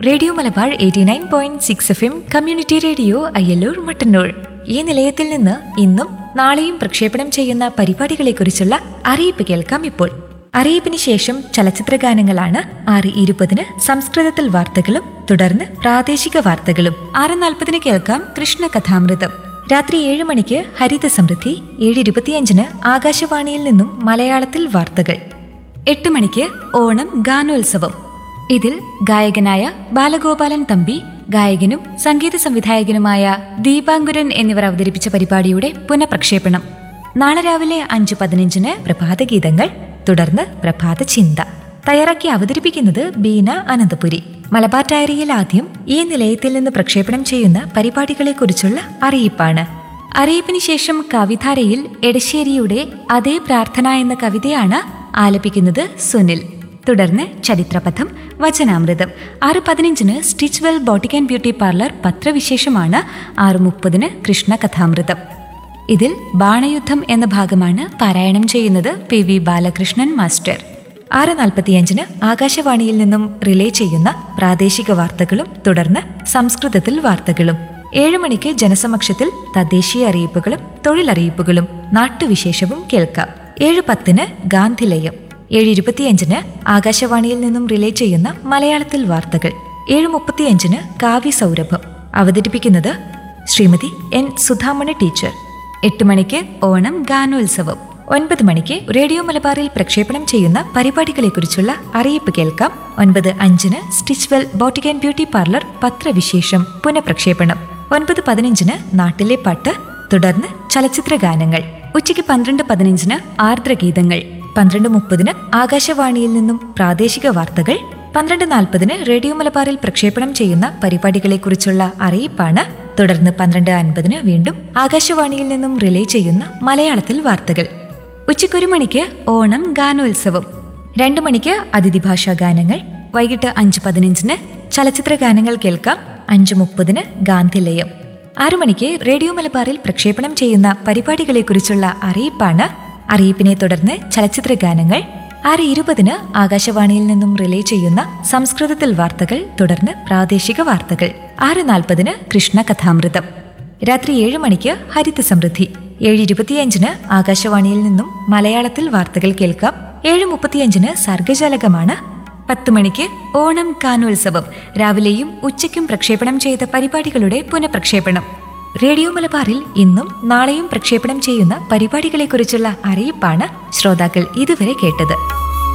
radio Malabar eighty nine point six F M community radio Ayyallur Mattannur ഈ നിലയത്തിൽ നിന്ന് ഇന്നും നാളെയും പ്രക്ഷേപണം ചെയ്യുന്ന പരിപാടികളെക്കുറിച്ചുള്ള അറിയിപ്പ് കേൾക്കാം ഇപ്പോൾ അറിയിപ്പിന് ശേഷം ചലച്ചിത്ര ഗാനങ്ങളാണ് ആറ് ഇരുപതിന് സംസ്കൃതത്തിൽ വാർത്തകളും തുടർന്ന് പ്രാദേശിക വാർത്തകളും ആറ് നാൽപ്പതിന് കേൾക്കാം കൃഷ്ണ കഥാമൃതം രാത്രി ഏഴ് മണിക്ക് ഹരിത സമൃദ്ധി ഏഴ് ഇരുപത്തിയഞ്ചിന് ആകാശവാണിയിൽ നിന്നും മലയാളത്തിൽ വാർത്തകൾ എട്ട് മണിക്ക് ഓണം ഗാനോത്സവം ഇതിൽ ഗായകനായ ബാലഗോപാലൻ തമ്പി ഗായകനും സംഗീത സംവിധായകനുമായ ദീപാങ്കുരൻ എന്നിവർ അവതരിപ്പിച്ച പരിപാടിയുടെ പുനഃപ്രക്ഷേപണം നാളെ രാവിലെ അഞ്ച് പതിനഞ്ചിന് പ്രഭാതഗീതങ്ങൾ തുടർന്ന് പ്രഭാത ചിന്ത തയ്യാറാക്കി അവതരിപ്പിക്കുന്നത് ബീന അനന്തപുരി മലബാർ ഡയറിയിൽ ആദ്യം ഈ നിലയത്തിൽ നിന്ന് പ്രക്ഷേപണം ചെയ്യുന്ന പരിപാടികളെക്കുറിച്ചുള്ള അറിയിപ്പാണ് അറിയിപ്പിന് ശേഷം കവിധാരയിൽ എടശ്ശേരിയുടെ അതേ പ്രാർത്ഥന എന്ന കവിതയാണ് ആലപിക്കുന്നത് സുനിൽ തുടർന്ന് ചരിത്രപഥം വചനാമൃതം ആറ് പതിനഞ്ചിന് Stitchwell boutique and beauty parlour പത്രവിശേഷമാണ് ആറ് മുപ്പതിന് കൃഷ്ണ കഥാമൃതം ഇതിൽ ബാണയുദ്ധം എന്ന ഭാഗമാണ് പാരായണം ചെയ്യുന്നത് പി വി ബാലകൃഷ്ണൻ മാസ്റ്റർ ആറ് നാൽപ്പത്തിയഞ്ചിന് ആകാശവാണിയിൽ നിന്നും റിലേ ചെയ്യുന്ന പ്രാദേശിക വാർത്തകളും തുടർന്ന് സംസ്കൃതത്തിൽ വാർത്തകളും ഏഴ് മണിക്ക് ജനസമക്ഷത്തിൽ തദ്ദേശീയ അറിയിപ്പുകളും തൊഴിലറിയിപ്പുകളും നാട്ടുവിശേഷവും കേൾക്കാം ഏഴ് പത്തിന് ഗാന്ധിലയം ഏഴ് ഇരുപത്തിയഞ്ചിന് ആകാശവാണിയിൽ നിന്നും റിലേ ചെയ്യുന്ന മലയാളത്തിൽ വാർത്തകൾ ഏഴ് മുപ്പത്തിയഞ്ചിന് കാവ്യ സൗരഭം അവതരിപ്പിക്കുന്നത് ശ്രീമതി എൻ സുധാമണി ടീച്ചർ എട്ട് മണിക്ക് ഓണം ഗാനോത്സവം ഒൻപത് മണിക്ക് റേഡിയോ മലബാറിൽ പ്രക്ഷേപണം ചെയ്യുന്ന പരിപാടികളെക്കുറിച്ചുള്ള അറിയിപ്പ് കേൾക്കാം ഒൻപത് അഞ്ചിന് Stitchwell boutique and beauty parlour പത്രവിശേഷം പുനഃപ്രക്ഷേപണം ഒൻപത് പതിനഞ്ചിന് നാട്ടിലെ പാട്ട് തുടർന്ന് ചലച്ചിത്ര ഗാനങ്ങൾ ഉച്ചയ്ക്ക് പന്ത്രണ്ട് പതിനഞ്ചിന് ആർദ്രഗീതങ്ങൾ പന്ത്രണ്ട് മുപ്പതിന് ആകാശവാണിയിൽ നിന്നും പ്രാദേശിക വാർത്തകൾ പന്ത്രണ്ട് നാൽപ്പതിന് റേഡിയോ മലബാറിൽ പ്രക്ഷേപണം ചെയ്യുന്ന പരിപാടികളെക്കുറിച്ചുള്ള അറിയിപ്പാണ് തുടർന്ന് പന്ത്രണ്ട് അൻപതിന് വീണ്ടും ആകാശവാണിയിൽ നിന്നും റിലേ ചെയ്യുന്ന മലയാളത്തിൽ വാർത്തകൾ ഉച്ചയ്ക്കൊരു മണിക്ക് ഓണം ഗാനോത്സവം രണ്ടു മണിക്ക് അതിഥി ഭാഷാ ഗാനങ്ങൾ വൈകിട്ട് അഞ്ച് പതിനഞ്ചിന് ചലച്ചിത്ര ഗാനങ്ങൾ കേൾക്കാം അഞ്ച് മുപ്പതിന് ഗാന്ധിലയം ആറു മണിക്ക് റേഡിയോ മലബാറിൽ പ്രക്ഷേപണം ചെയ്യുന്ന പരിപാടികളെക്കുറിച്ചുള്ള അറിയിപ്പാണ് അറിയിപ്പിനെ തുടർന്ന് ചലച്ചിത്ര ഗാനങ്ങൾ ആറ് ഇരുപതിന് ആകാശവാണിയിൽ നിന്നും റിലേ ചെയ്യുന്ന സംസ്കൃതത്തിൽ വാർത്തകൾ തുടർന്ന് പ്രാദേശിക വാർത്തകൾ ആറ് നാൽപ്പതിന് കൃഷ്ണ കഥാമൃതം രാത്രി ഏഴ് മണിക്ക് ഹരിത സമൃദ്ധി ഏഴ് ഇരുപത്തിയഞ്ചിന് ആകാശവാണിയിൽ നിന്നും മലയാളത്തിൽ വാർത്തകൾ കേൾക്കാം ഏഴ് മുപ്പത്തിയഞ്ചിന് സർഗജാലകമാണ് പത്ത് മണിക്ക് ഓണം കാനോത്സവം രാവിലെയും ഉച്ചയ്ക്കും പ്രക്ഷേപണം ചെയ്ത പരിപാടികളുടെ പുനഃപ്രക്ഷേപണം റേഡിയോ മലബാറിൽ ഇന്നും നാളെയും പ്രക്ഷേപണം ചെയ്യുന്ന പരിപാടികളെക്കുറിച്ചുള്ള അറിയിപ്പാണ് ശ്രോതാക്കൾ ഇതുവരെ കേട്ടത്